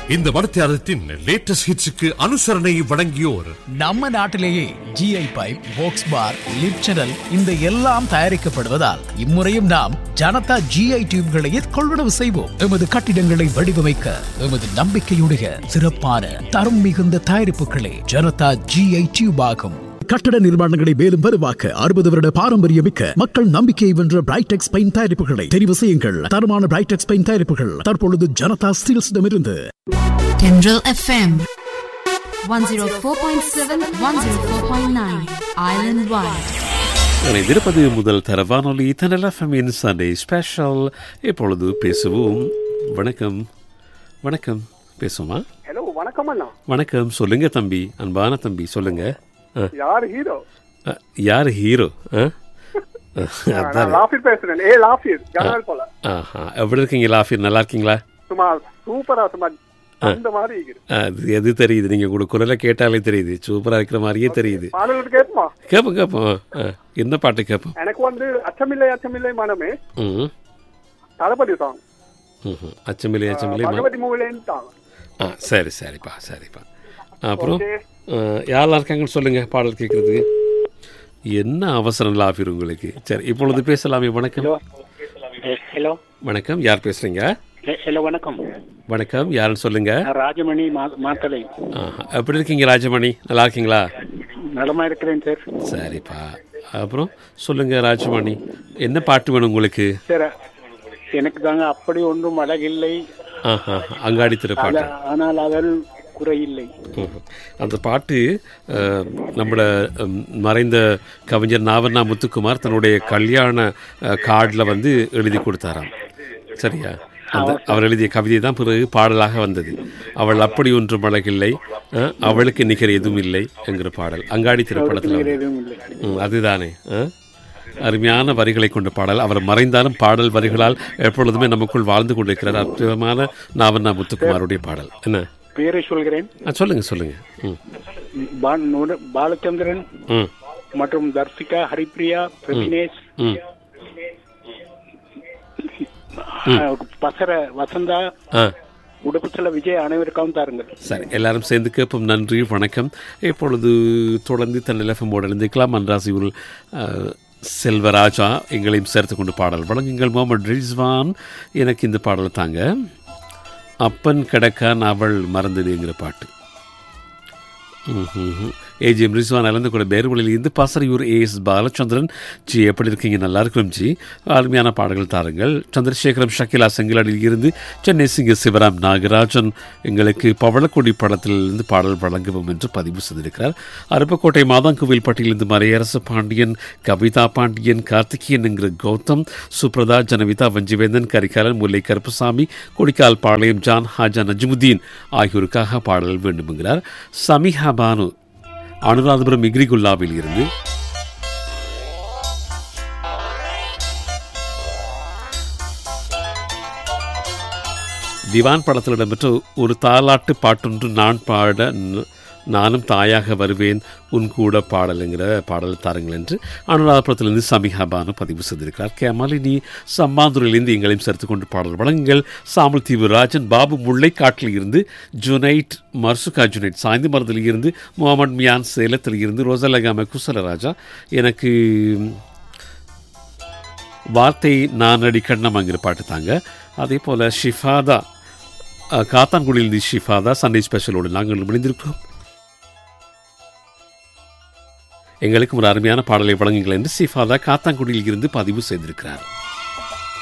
இந்த மடத்தியாரத்தின் லேட்டஸ்ட் ஹிட்ஸுக்கு அனுசரணை வழங்கியோர் நம்ம நாட்டிலேயே GI pipe box bar lip channel இந்த எல்லாம் தயாரிக்கப்படுவதால் இம்முறையும் நாம் ஜனதா ஜிஐ டியூப்களையே கொள்வனவு செய்வோம் எமது கட்டிடங்களை வடிவமைக்க எமது நம்பிக்கையுடைய சிறப்பான தரம் மிகுந்த தயாரிப்புகளே ஜனதா ஜிஐ டியூப் ஆகும் கட்டட நிர்மாணங்களை மேலும் வலுவாக்க அறுபது வருட பாரம்பரியமிக்க மக்கள் நம்பிக்கையை வென்ற பிரைடெக்ஸ் பெயிண்ட் தயாரிப்புகளை தெரிவு செய்யுங்கள் தரமான பிரைடெக்ஸ் பெயிண்ட் தயாரிப்புகள் தற்பொழுது Janata ஸ்டீல்ஸிடமிருந்து Tendril FM 104.7 104.9 Island Wide இணைந்திருப்பது முதல் தர வானொலி தனல் எஃப்எம்மின் சண்டே ஸ்பெஷல் இப்பொழுது பேசுவோம் வணக்கம் வணக்கம் பேசுவோமா ஹலோ வணக்கம் அண்ணா வணக்கம் சொல்லுங்க தம்பி அன்பான தம்பி சொல்லுங்க ஆ, யார் ஹீரோ ஆ, யார் ஹீரோ ஆ? நான் அதான் லாஃபிர் பேசுறேன் ஏ லாஃபிர் ஜனல் போல ஆஹா எப்படி இருக்கீங்க லாஃபிர் நல்லா இருக்கீங்களா சும்மா சூப்பரா சும்மா அந்த மாதிரி இருக்குது அது எது தெரியுது நீங்க கூட குரலை கேட்டாலே தெரியுது சூப்பரா இருக்கிற மாதிரியே தெரியுது பாடல்கள் கேட்போமா கேட்போம் கேட்போம் ஆ, என்ன பாட்டு கேட்போம் எனக்கு வந்து அச்சமில்லை அச்சமில்லை மனமே ம் தளபதி சாங் ம்ஹும். அச்சமில்லை அச்சமில்லை ம- பகவதி மூவிலேன்னு தாங்க ஆ சரி சரிப்பா சரிப்பா அப்புறம் Okay. ஆ, யாரெல்லாம் இருக்காங்கன்னு சொல்லுங்க பாடல் கேட்குறதுக்கு என்ன அவசரம் லாஃபிர் உங்களுக்கு சரி இப்பொழுது பேசலாமே வணக்கம் ஹலோ வணக்கம் யார் பேசுறீங்க ஹலோ வணக்கம் வணக்கம் யாருன்னு சொல்லுங்க நான் ராஜமணி மா- மாத்தலை ஆஹா. எப்படி இருக்கீங்க ராஜமணி நல்லா இருக்கீங்களா நலமா இருக்கிறேன் சார் சரிப்பா அப்புறம் சொல்லுங்க ராஜமணி என்ன பாட்டு வேணும் உங்களுக்கு சார் எனக்கு தாங்க அப்படி ஒன்றும் அழகில்லை ஆஹா அங்காடி திருப்பாட்டு அத- ஆனால் அதில் குறையில்லை ம்ஹும். அந்த பாட்டு அஹ், நம்மளோட ம், மறைந்த கவிஞர் நாவண்ணா முத்துக்குமார் தன்னுடைய கல்யாண கார்டில் வந்து எழுதி கொடுத்தாராம் சரியா அந்த அவர் எழுதிய கவிதை தான் பிறகு பாடலாக வந்தது அவள் அப்படி ஒன்றும் அழகில்லை அஹ், அவளுக்கு நிகர் எதுவும் இல்லை என்கிற பாடல் அங்காடி திரைப்படத்தில் வந்து எதுவும் இல்லை ம், அதுதானே ஆ? அருமையான வரிகளை கொண்ட பாடல் அவர் மறைந்தாலும் பாடல் வரிகளால் எப்பொழுதுமே நமக்குள் வாழ்ந்து கொண்டிருக்கிறார் அற்புதமான நாவண்ணா முத்துக்குமாருடைய பாடல் என்ன பேரை சொல்கிறேன் ஆ, சொல்லுங்க சொல்லுங்க ம் பா- நுட- பாலச்சந்திரன் ம் மற்றும் தர்சிகா ஹரிப்ரியா பிரதினேஷ் ம் பசர வசந்தா ஆ உடுப்புச்சல விஜய் அனைவருக்காகவும் தாருங்கள் சரி எல்லாரும் சேர்ந்து கேட்போம் நன்றி வணக்கம் இப்பொழுது தொடர்ந்து தன் நிலஃபமோடு இணைந்திருக்கலாம் மன்ராசியூர் செல்வராஜா எங்களையும் சேர்த்து கொண்டு பாடல் வழங்குங்கள் முகமது ரிஸ்வான் எனக்கு இந்த பாடலை தாங்க அப்பன் கிடக்கான் அவள் மறந்ததுங்கிற பாட்டு ஏஜிஎம் ரிஸ்வான் இழந்து கூட பேர்வழியில் இருந்து பாசறையூர் ஏஎஸ் பாலச்சந்திரன் ஜி எப்படி இருக்கீங்க நல்லா இருக்கிறோம் ஜி அருமையான பாடல்கள் தாருங்கள் சந்திரசேகரம் ஷக்கிலா செங்கலாடில் இருந்து சென்னை சிங்க சிவராம் நாகராஜன் எங்களுக்கு பவளக்கொடி படத்திலிருந்து பாடல் வழங்குவோம் என்று பதிவு செய்திருக்கிறார் அருப்பக்கோட்டை மாதாங்கோவில் பட்டியலிருந்து மறையரசு பாண்டியன் கவிதா பாண்டியன் கார்த்திகேயன் என்கிற கௌதம் சுப்ரதா ஜனவிதா வஞ்சிவேந்தன் கரிகாலன் முல்லை கருப்பசாமி கொடிக்கால் பாளையம் ஜான் ஹாஜா நஜ்முதீன் ஆகியோருக்காக பாடல் வேண்டுமென்கிறார் சமிஹா பானு அனுராதபுரம் இக்ரிகுல்லாவில் இருந்து திவான் படத்தில் இடம்பெற்ற ஒரு தாலாட்டு பாட்டொன்று நான் பாட ந- நானும் தாயாக வருவேன் உன் கூட பாடலுங்கிற பாடல் தாருங்கள் என்று அனுராதபுரத்திலிருந்து சமிஹா பானு பதிவு செய்திருக்கிறார் கேமாலினி சம்மாந்துரையிலிருந்து எங்களையும் சேர்த்து கொண்டு பாடல் வழங்குங்கள் சாமல் தீவு ராஜன் பாபு முல்லைக்காட்டில் இருந்து ஜுனைட் மர்சுகா ஜுனைட் சாய்ந்து மரத்தில் இருந்து முகமது மியான் சேலத்தில் இருந்து ரோசலகாம குசலராஜா எனக்கு வார்த்தை நானடி கண்ணமாங்கிற பாட்டு தாங்க அதே போல் ஷிஃபாதா அஹ், காத்தான்குடியிலிருந்து ஷிஃபாதா சண்டே ஸ்பெஷலோடு நாங்கள் முடிந்திருக்கிறோம் எங்களுக்கு ஒரு அருமையான பாடலை வழங்குங்கள் என்று ஷிஃபாதா காத்தான்குடியில் இருந்து பதிவு செய்திருக்கிறார்